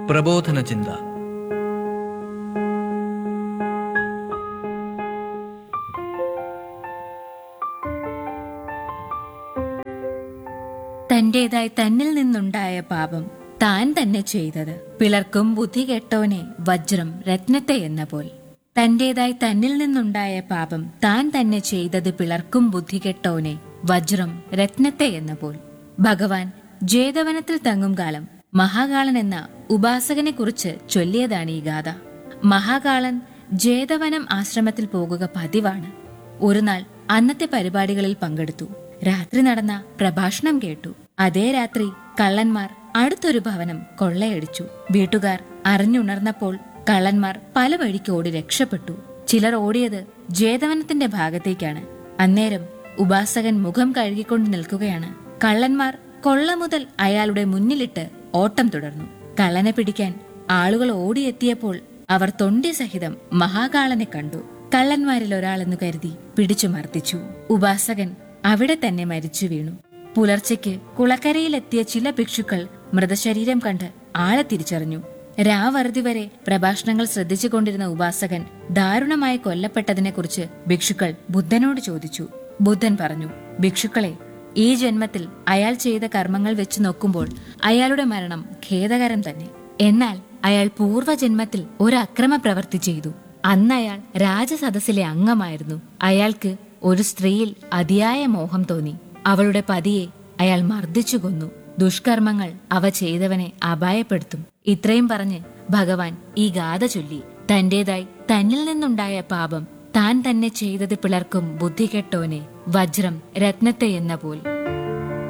പ്രബോധന ചിന്ത തന്റേതായി തന്നിൽ നിന്നുണ്ടായ പാപം താൻ തന്നെ ചെയ്തത് പിളർക്കും ബുദ്ധി കെട്ടോനെ വജ്രം രത്നത്തെ എന്ന പോൽ തന്റേതായി തന്നിൽ നിന്നുണ്ടായ പാപം താൻ തന്നെ ചെയ്തത് പിളർക്കും ബുദ്ധി കെട്ടോനെ വജ്രം രത്നത്തെ എന്ന പോൽ ഭഗവാൻ ജേതവനത്തിൽ തങ്ങും കാലം മഹാകാളൻ എന്ന ഉപാസകനെ കുറിച്ച് ചൊല്ലിയതാണ് ഈ ഗാഥ മഹാകാളൻ ജേതവനം ആശ്രമത്തിൽ പോകുക പതിവാണ് ഒരു നാൾ അന്നത്തെ പരിപാടികളിൽ പങ്കെടുത്തു രാത്രി നടന്ന പ്രഭാഷണം കേട്ടു അതേ രാത്രി കള്ളന്മാർ അടുത്തൊരു ഭവനം കൊള്ളയടിച്ചു വീട്ടുകാർ അറിഞ്ഞുണർന്നപ്പോൾ കള്ളന്മാർ പല വഴിക്ക് ഓടി രക്ഷപ്പെട്ടു ചിലർ ഓടിയത് ജേതവനത്തിന്റെ ഭാഗത്തേക്കാണ് അന്നേരം ഉപാസകൻ മുഖം കഴുകിക്കൊണ്ട് നിൽക്കുകയാണ് കള്ളന്മാർ കൊള്ള മുതൽ അയാളുടെ മുന്നിലിട്ട് ഓട്ടം തുടർന്നു കള്ളനെ പിടിക്കാൻ ആളുകൾ ഓടിയെത്തിയപ്പോൾ അവർ തൊണ്ടി സഹിതം മഹാകാളനെ കണ്ടു കള്ളന്മാരിൽ ഒരാളെന്നു കരുതി പിടിച്ചു മർദ്ദിച്ചു ഉപാസകൻ അവിടെ തന്നെ മരിച്ചു വീണു പുലർച്ചയ്ക്ക് കുളക്കരയിലെത്തിയ ചില ഭിക്ഷുക്കൾ മൃതശരീരം കണ്ട് ആളെ തിരിച്ചറിഞ്ഞു രാവറുതി വരെ പ്രഭാഷണങ്ങൾ ശ്രദ്ധിച്ചുകൊണ്ടിരുന്ന ഉപാസകൻ ദാരുണമായി കൊല്ലപ്പെട്ടതിനെക്കുറിച്ച് ഭിക്ഷുക്കൾ ബുദ്ധനോട് ചോദിച്ചു ബുദ്ധൻ പറഞ്ഞു ഭിക്ഷുക്കളെ ഈ ജന്മത്തിൽ അയാൾ ചെയ്ത കർമ്മങ്ങൾ വെച്ച് നോക്കുമ്പോൾ അയാളുടെ മരണം ഖേദകരം തന്നെ എന്നാൽ അയാൾ പൂർവ്വജന്മത്തിൽ ഒരു അക്രമ പ്രവൃത്തി ചെയ്തു അന്ന് അയാൾ രാജസദസ്സിലെ അംഗമായിരുന്നു അയാൾക്ക് ഒരു സ്ത്രീയിൽ അതിയായ മോഹം തോന്നി അവളുടെ പതിയെ അയാൾ മർദ്ദിച്ചു കൊന്നു ദുഷ്കർമ്മങ്ങൾ അവ ചെയ്തവനെ അപായപ്പെടുത്തും ഇത്രയും പറഞ്ഞ് ഭഗവാൻ ഈ ഗാഥ ചൊല്ലി തന്റേതായി തന്നിൽ നിന്നുണ്ടായ പാപം താൻ തന്നെ ചെയ്തത് പിളർക്കും ബുദ്ധി കെട്ടോനെ വജ്രം രത്നത്തെ എന്ന പോൽ